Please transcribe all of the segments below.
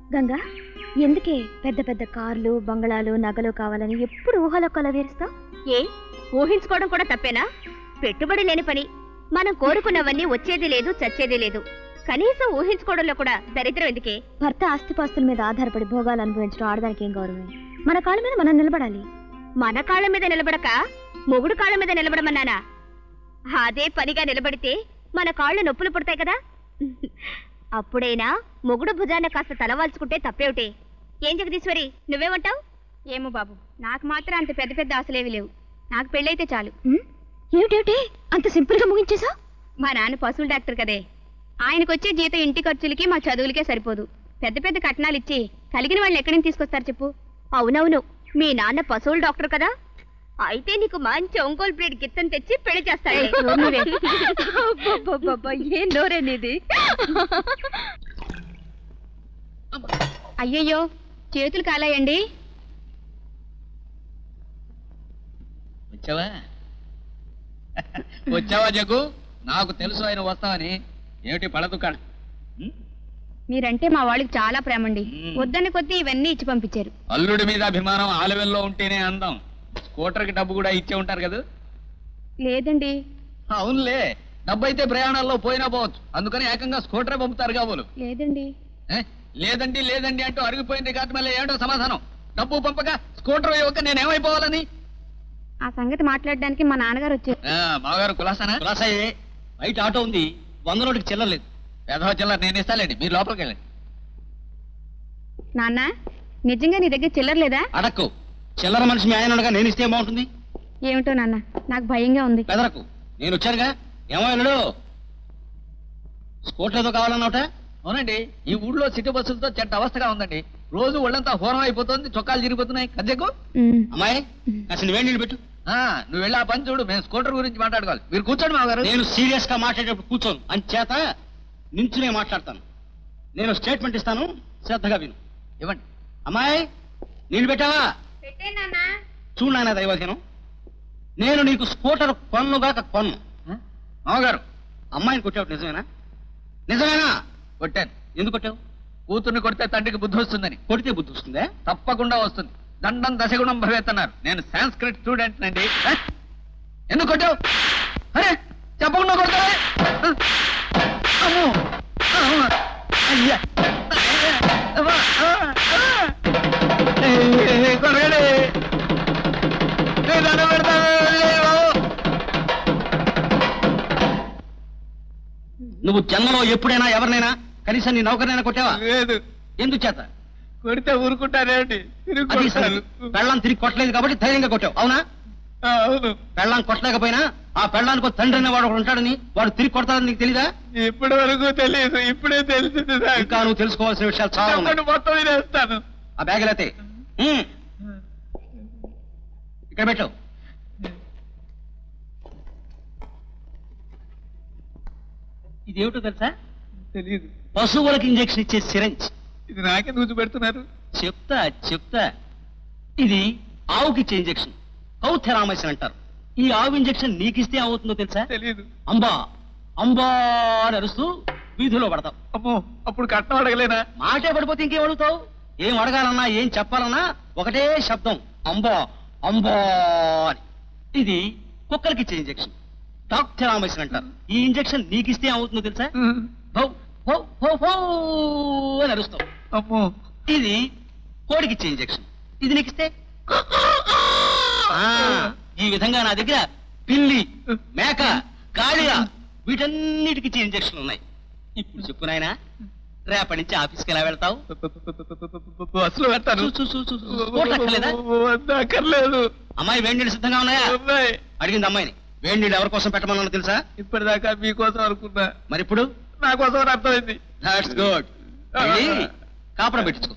గంగా ఎందుకే పెద్ద పెద్ద కార్లు బంగళాలు నగలు కావాలని ఎప్పుడు ఊహలో కొలవేరుస్తావు ఏ ఊహించుకోవడం కూడా తప్పేనా పెట్టుబడి లేని పని మనం కోరుకున్నవన్నీ వచ్చేది లేదు చచ్చేది లేదు కనీసం ఊహించుకోవడంలో కూడా దరిద్రం ఎందుకే భర్త ఆస్తిపాస్తుల మీద ఆధారపడి భోగాలు అనుభవించడం ఆడదానికి ఏం గౌరవం మన కాళ్ళ మీద మనం నిలబడాలి మన కాళ్ళ మీద నిలబడక మొగుడు కాళ్ళ మీద నిలబడమన్నానా అదే పనిగా నిలబడితే మన కాళ్ళు నొప్పులు పుడతాయి కదా అప్పుడైనా మొగుడు భుజాన కాస్త తలవాల్చుకుంటే తప్పేమిటి ఏం జగదీశ్వరి నువ్వేమంటావు ఏమో బాబు నాకు మాత్రం అంత పెద్ద పెద్ద ఆశలేవి లేవు నాకు పెళ్ళైతే చాలు ఉమ్, ఏమిటేమిటి అంత సింపుల్ గా ముగించేసా మా నాన్న పశువుల డాక్టర్ కదే ఆయనకు వచ్చే జీతం ఇంటి ఖర్చులకి మా చదువులకే సరిపోదు పెద్ద పెద్ద కట్నాలు ఇచ్చి కలిగిన వాళ్ళని ఎక్కడి నుంచి తీసుకొస్తారు చెప్పు అవునవును మీ నాన్న పశువుల డాక్టర్ కదా అయితే నీకు మంచి ఒంగోలు బ్రీడ్ గిత్తం తెచ్చి పెళ్లి చేస్తాడు ఏం నోరేనిది అయ్యయ్యో చేతులు కాలాయండి వచ్చావా వచ్చావా జగ్గు నాకు తెలుసు ఆయన వస్తావని ఏమిటి పడదుకాడు మీరంటే మా వాళ్ళకి చాలా ప్రేమండి మ్మ్. వద్దన్న కొద్దీ ఇవన్నీ ఇచ్చి పంపించారు అల్లుడి మీద అభిమానం ఆలవెల్లో ఉంటేనే అందం స్కూటర్కి డబ్బు కూడా ఇచ్చే ఉంటారు కదా లేదండి అవునులే డబ్బు అయితే ప్రయాణాల్లో పోయినా పోవచ్చు అందుకని ఏకంగా స్కూటరే పంపుతారు కాబోలు లేదండి ఏ? లేదండి లేదండి అంటూ అరిగిపోయింది కాదు మళ్ళీ ఏమిటో సమాధానం డబ్బు పంపక స్కూటర్ ఇవ్వక నేనేమైపోవాలని ఆ సంగతి మాట్లాడడానికి మా నాన్నగారు వచ్చారు ఆ, మామగారు కులాసానా కులాసాయే బయట ఆటో ఉంది వంద నోటికి చిల్లరలేదు పెదవ చిల్లర నేను ఇస్తాలేండి మీరు లోపలికి వెళ్ళండి నాన్న నిజంగా నీ దగ్గర చిల్లర లేదా అడక్కు చిల్లర మనిషి మీ ఆయన ఉండగా నేను ఇస్తే ఏమవుతుంది ఏమిటో నాన్న నాకు భయంగా ఉంది బెదరకు నేను వచ్చానుగా ఏమో వెళ్ళడు స్కూటర్ ఏదో కావాలన్నట అవునండి ఈ ఊళ్ళో సిటీ బస్సులతో చెడ్డ అవస్థగా ఉందండి రోజు ఒళ్ళంతా హోరం అయిపోతుంది చొక్కాలు చిరిగిపోతున్నాయి కద్దెకు మ్మ్. అమ్మాయి కాసిన వేడి నీళ్ళు పెట్టు ఆ, నువ్వు వెళ్ళి ఆ పని చూడు మేము స్కూటర్ గురించి మాట్లాడుకోవాలి మీరు కూర్చోండి మామగారు నేను సీరియస్ గా మాట్లాడేటప్పుడు కూర్చోను అంచేత నించునే మాట్లాడతాను నేను స్టేట్మెంట్ ఇస్తాను శ్రద్ధగా విను ఇవ్వండి అమ్మాయి నీళ్ళు పెట్టావా చూడు నాయన దైవజనం నేను నీకు స్కూటర్ కొన్నుగాక కొన్ను ఆ? మామగారు అమ్మాయిని కొట్టావు నిజమేనా నిజమేనా కొట్టాను ఎందుకు కొట్టావు కూతుర్ని కొడితే తండ్రికి బుద్ధి వస్తుందని కొడితే బుద్ధి వస్తుందే తప్పకుండా వస్తుంది దండం దశగుణం భవేతన్నారు నేను సాంస్క్రిట్ స్టూడెంట్ నండి ఆ? ఎందుకు కొట్టావు అరే చెప్పకుండా కొడతావే అమ్మో అమ్మో. అయ్యా అమ్మా. ఆ, ఆ. ఏయ్, కొడగండి. నేను దండం పెడతాను. ఏయ్, బాబు. నువ్వు జన్మలో ఎప్పుడైనా ఎవరినైనా కనీసం నీ నౌకరినైనా కొట్టావా లేదు ఎందుకు చేత కొడితే ఊరుకుంటారేంటి తిరిగి అది కొడతారు. పెళ్ళం తిరిగి కొట్టలేదు కాబట్టి ధైర్యంగా కొట్టావు అవునా ఆ, అవును పెళ్ళం కొట్టలేకపోయినా ఆ పెళ్ళానికి ఒక తండ్రి అనే వాడు ఒకడు ఉంటాడని వాడు తిరిగి కొడతాడని నీకు తెలీదా ఇప్పటి వరకు తెలియదు ఇప్పుడే తెలిసింది నాకు. ఇంకా నువ్వు తెలుసుకోవాల్సిన విషయాలు చాలా ఉన్నాయి చెప్పండి, మొత్తం వినేస్తాను ఆ బ్యాగ్ అయితే ఇక్కడ పెట్టు ఇదేమిటో తెలుసా తెలియదు పశువులకు ఇంజెక్షన్ ఇచ్చే సిరంజ్ ఇది నాకే నూజు పెడుతున్నారు చెప్తా చెప్తా ఇది ఆవుకి ఇచ్చే ఇంజెక్షన్ కౌథెరామైసిన్ అంటారు ఈ ఆవు ఇంజెక్షన్ నీకిస్తే అవుతుందో తెలుసా తెలియదు అంబా అంబా అని అరుస్తూ వీధిలో పడతావు అమ్మో అప్పుడు కట్నం అడగలేనా మాటే పడిపోతే ఇంకేం అడుగుతావు ఏం అడగాలన్నా ఏం చెప్పాలన్నా ఒకటే శబ్దం అంబా అంబా అని ఇది కుక్కలకి ఇచ్చే ఇంజెక్షన్ డాక్టరామైసిన్ అంటారు ఈ ఇంజెక్షన్ నీకిస్తే అవుతుందో తెలుసా భౌ భౌ భౌ భౌ అని అరుస్తావు అమ్మో ఇది కోడికి ఇచ్చే ఇంజెక్షన్ ఇది నీకిస్తే ఆ, ఈ విధంగా నా దగ్గర పిల్లి మేక గాడిద వీటన్నిటికి ఇచ్చే ఇంజెక్షన్ ఉన్నాయి ఇప్పుడు చెప్పు నాయనా రేపటి నుంచి ఆఫీస్కి ఎలా వెళ్తావు అసలు పెడతాను చూ, చూ, చూ, చూ, స్కూటర్ అక్కర్లేదా? వద్దు, అక్కర్లేదు అమ్మాయి వేడి నీళ్ళు సిద్ధంగా ఉన్నాయా ఉన్నాయి. అడిగింది అమ్మాయిని వేడి నీళ్ళు ఎవరి కోసం పెట్టమన్నా తెలుసా ఇప్పటిదాకా మీకోసం అనుకున్నా మరి ఇప్పుడు నా కోసం అని అర్థమైంది దాట్స్ గుడ్ కాపురం పెట్టించుకో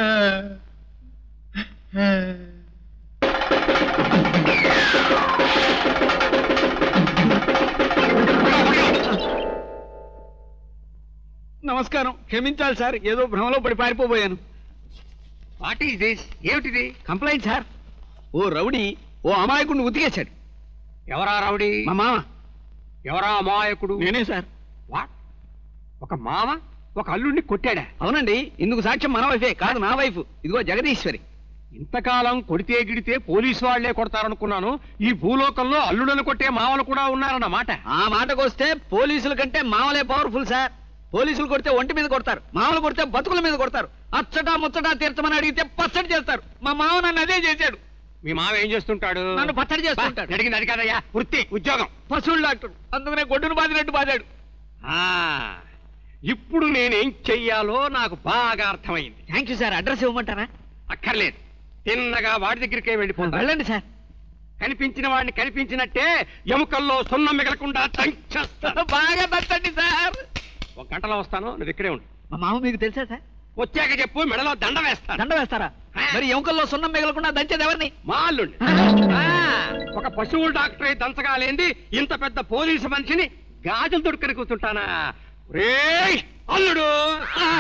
నమస్కారం క్షమించాలి సార్ ఏదో భ్రమలో పడి పారిపోబోయాను వాట్ ఈస్ దిస్ ఏమిటిది కంప్లైంట్ సార్ ఓ రౌడీ ఓ అమాయకుడిని ఉతికేశాడు ఎవరా రౌడీ మా మామ ఎవరా అమాయకుడు నేనే సార్ వాట్ ఒక మామ ఒక అల్లుడిని కొట్టాడా అవునండి ఇందుకు సాక్ష్యం మన వైఫే కాదు నా వైఫ్ ఇదిగో జగదీశ్వరి ఇంతకాలం కొడితే గిడితే పోలీసు వాళ్లే కొడతారనుకున్నాను ఈ భూలోకంలో అల్లుడను కొట్టే మావలు కూడా ఉన్నారన్నమాట ఆ మాటకు వస్తే పోలీసుల కంటే మామలే పవర్ఫుల్ సార్ పోలీసులు కొడితే ఒంటి మీద కొడతారు మామలు కొడితే బతుకుల మీద కొడతారు అచ్చటా ముచ్చటా తీర్చమని అడిగితే పచ్చడి చేస్తారు మా మామ నన్ను అదే చేశాడు మీ మావ ఏం చేస్తుంటాడు నన్ను పచ్చడి చేస్తుంటాడు. బా, అడిగింది అది కాదయ్యా వృత్తి ఉద్యోగం పశువులు డాక్టర్ అందుకనే గొడ్డును బాదినట్టు బాదాడు ఆ ఇప్పుడు నేనేం చెయ్యాలో నాకు బాగా అర్థమైంది థ్యాంక్ యూ సార్ అడ్రస్ ఇవ్వమంటారా అక్కర్లేదు తిన్నగా వాడి దగ్గరికే వెళ్ళిపోతా వెళ్ళండి సార్ కనిపించిన వాడిని కనిపించినట్టే ఎముకల్లో సున్నం మిగలకుండా దంచేస్తాను బాగా నచ్చండి సార్ ఒక గంటలో వస్తాను నువ్వు ఇక్కడే ఉండు మా మామ మీకు తెలుసా సార్ వచ్చాక చెప్పు మెడలో దండ వేస్తాను దండ వేస్తారా మరి ఎముకల్లో సున్నం మిగలకుండా దంచేది ఎవరిని మా అల్లుండి ఆ, ఒక పశువుల డాక్టర్ అయి దంచగాలేంది ఇంత పెద్ద పోలీసు మనిషిని గాజులు దొడుకని కూర్చుంటానా రేయ్ అల్లుడు ఆ!